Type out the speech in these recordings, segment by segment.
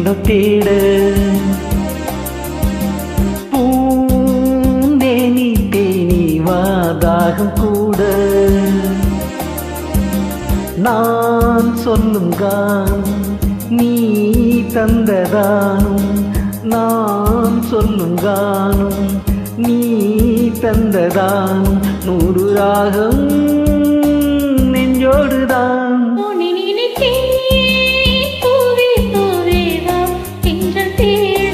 தென்ன தேட பூந்தேனி தேனி வாதாகம் கூட நான் சொல்லும் கானம் நீ தந்ததானும் நான் சொல்லும் கானம் நீ தந்ததானும் நூறு ராகம் நெஞ்சோடுதான் உன்னை நினைத்தேன் பூவே பூவே வா தென்றல் தேட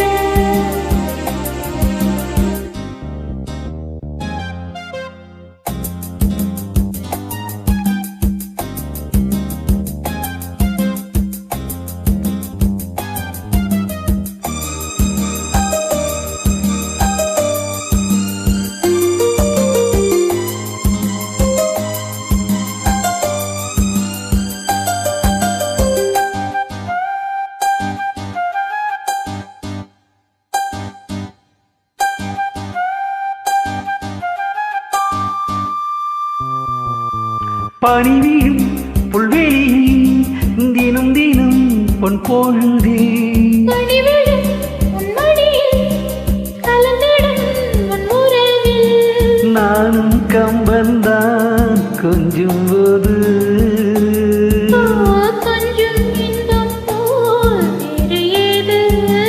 பணிவீடும் புல்வெளியில் தினம் தினம் பொன் பொழுதே பணிவிடும் உன் மடியில் கலந்திடும் உன் உறவில் நானும் கம்பந்தான் கொஞ்சம் போது ஓ, கொஞ்சம் இன்பம் போல் வேறு ஏது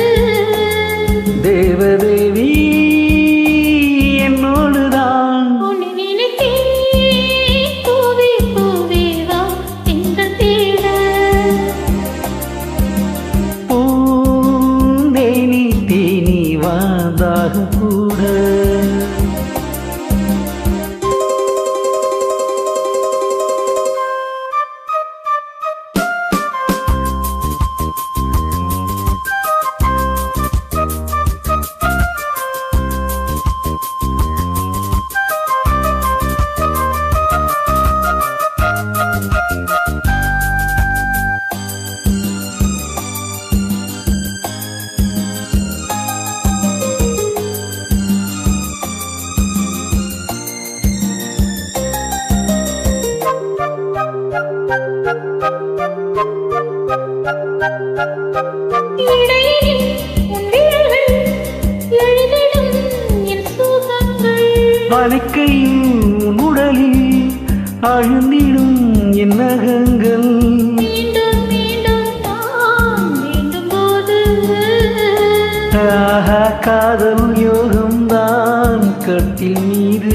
தேவதேவி என்னோடுதான் உன்னை நினைத்தேன் பூவே பூவே வா தென்றல் தேட பூந்தேனி தேனி வாதாக கூட இடையினில் உன் விரல்கள் எழுதிடும் என் சுகங்கள் வலிக்கையும் உன் உடலில் அழுந்திடும் என் நகங்கள் மீண்டும் மீண்டும் நான் வேண்டும் போது ஆஹா காதல் யோகம்தான் கட்டில் மீது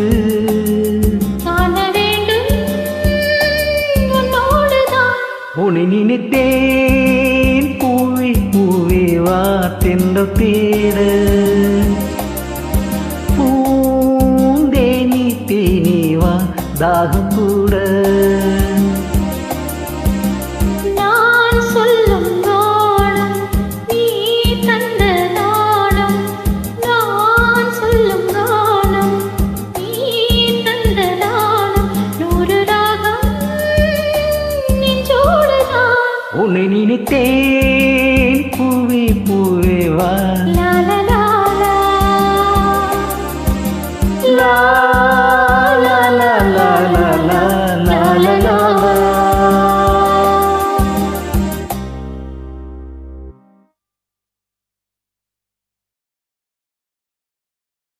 காண வேண்டும் உன்னோடுதான் உன்னை நினைத்தேன் பூவே பூவே வா தென்ற தேட பூந்தேனி தேனி வா தாகம் கூட நான் சொல்லும் நாணம் நீ தந்த நாணம் நான் சொல்லும் நாணம் நீ தந்த நாணம் நூறு ராகம் நெஞ்சோடுதான் உன்னை நினைத்தேன் பூவே பூவே வா